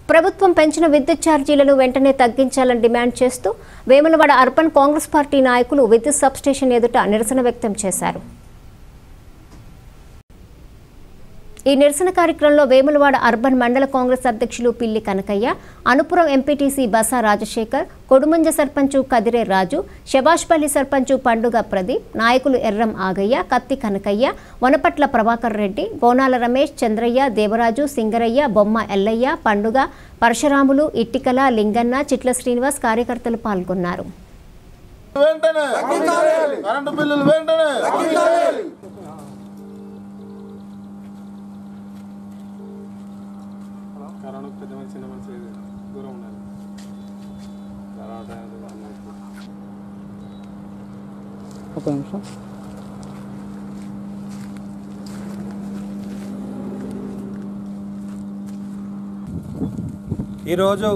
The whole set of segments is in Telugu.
ప్రభుత్వం పెంచిన విద్యుత్ ఛార్జీలను వెంటనే తగ్గించాలని డిమాండ్ చేస్తూ వేములవాడ అర్బన్ కాంగ్రెస్ పార్టీ నాయకులు విద్యుత్ సబ్స్టేషన్ ఎదుట నిరసన వ్యక్తం చేశారు ఈ నిరసన కార్యక్రమంలో వేములవాడ అర్బన్ మండల కాంగ్రెస్ అధ్యక్షులు పిల్లి కనకయ్య అనుపురం ఎంపీటీసీ బసా రాజశేఖర్ కొడుమంజ సర్పంచు కదిరే రాజు శబాష్పల్లి సర్పంచు పండుగ ప్రదీప్ నాయకులు ఎర్రం ఆగయ్య కత్తి కనకయ్య వనపట్ల ప్రభాకర్ రెడ్డి బోనాల రమేష్ చంద్రయ్య దేవరాజు సింగరయ్య బొమ్మ ఎల్లయ్య పండుగ పరశురాములు ఇట్టికల లింగన్న చిట్ల శ్రీనివాస్ కార్యకర్తలు పాల్గొన్నారు వెంటనే కరెంటు బిల్లులు వెంటనే కరోనా పెద్ద మంది చిన్న మంచి దూరం ఉండాలి కరోనా టైంలో బాగా ఒక నిమిషం ఈరోజు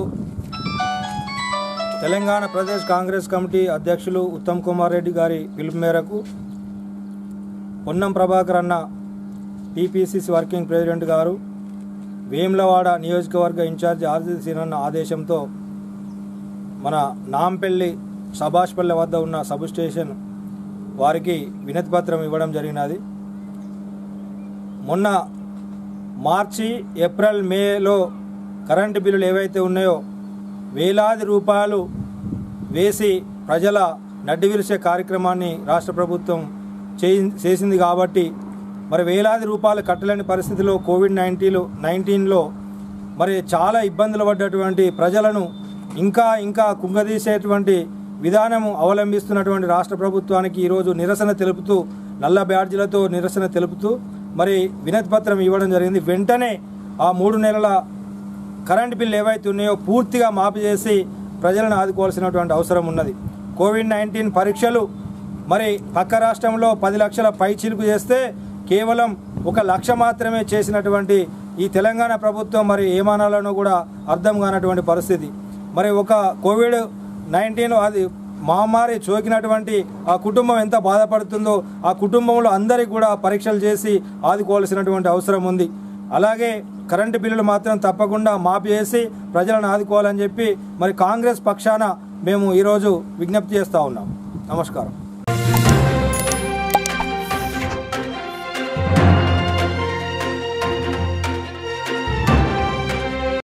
తెలంగాణ ప్రదేశ్ కాంగ్రెస్ కమిటీ అధ్యక్షులు ఉత్తమ్ కుమార్ రెడ్డి గారి పిలుపు మేరకు పొన్నం ప్రభాకర్ అన్న టీపీసీసీ వర్కింగ్ ప్రెసిడెంట్ గారు వేములవాడ నియోజకవర్గ ఇన్ఛార్జి ఆర్జీ సీనన్న ఆదేశంతో మన నాంపల్లి సభాష్పల్లి వద్ద ఉన్న సబ్ స్టేషన్ వారికి వినతి పత్రం ఇవ్వడం జరిగినది మొన్న మార్చి ఏప్రిల్ మేలో కరెంటు బిల్లులు ఏవైతే ఉన్నాయో వేలాది రూపాయలు వేసి ప్రజల నడ్డి విరిసే కార్యక్రమాన్ని రాష్ట్ర ప్రభుత్వం చేయి- చేసింది కాబట్టి మరి వేలాది రూపాయలు కట్టలేని పరిస్థితిలో కోవిడ్ నైన్టీన్లో నైన్టీన్లో మరి చాలా ఇబ్బందులు పడ్డటువంటి ప్రజలను ఇంకా ఇంకా కుంగదీసేటువంటి విధానము అవలంబిస్తున్నటువంటి రాష్ట్ర ప్రభుత్వానికి ఈరోజు నిరసన తెలుపుతూ నల్ల బ్యాడ్జీలతో నిరసన తెలుపుతూ మరి వినతి పత్రం ఇవ్వడం జరిగింది వెంటనే ఆ మూడు నెలల కరెంట్ బిల్లు ఏవైతే ఉన్నాయో పూర్తిగా మాఫీ చేసి ప్రజలను ఆదుకోవాల్సినటువంటి అవసరం ఉన్నది కోవిడ్ నైన్టీన్ పరీక్షలు మరి పక్క రాష్ట్రంలో పది లక్షల పై చిలుకు చేస్తే కేవలం ఒక లక్ష మాత్రమే చేసినటువంటి ఈ తెలంగాణ ప్రభుత్వం మరి ఏమానాలనో కూడా అర్థం కానటువంటి పరిస్థితి మరి ఒక కోవిడ్ నైన్టీన్ అది మహమ్మారి సోకినటువంటి ఆ కుటుంబం ఎంత బాధపడుతుందో ఆ కుటుంబంలో అందరికీ కూడా పరీక్షలు చేసి ఆదుకోవాల్సినటువంటి అవసరం ఉంది అలాగే కరెంటు బిల్లులు మాత్రం తప్పకుండా మాఫీ చేసి ప్రజలను ఆదుకోవాలని చెప్పి మరి కాంగ్రెస్ పక్షాన మేము ఈరోజు విజ్ఞప్తి చేస్తూ ఉన్నాం నమస్కారం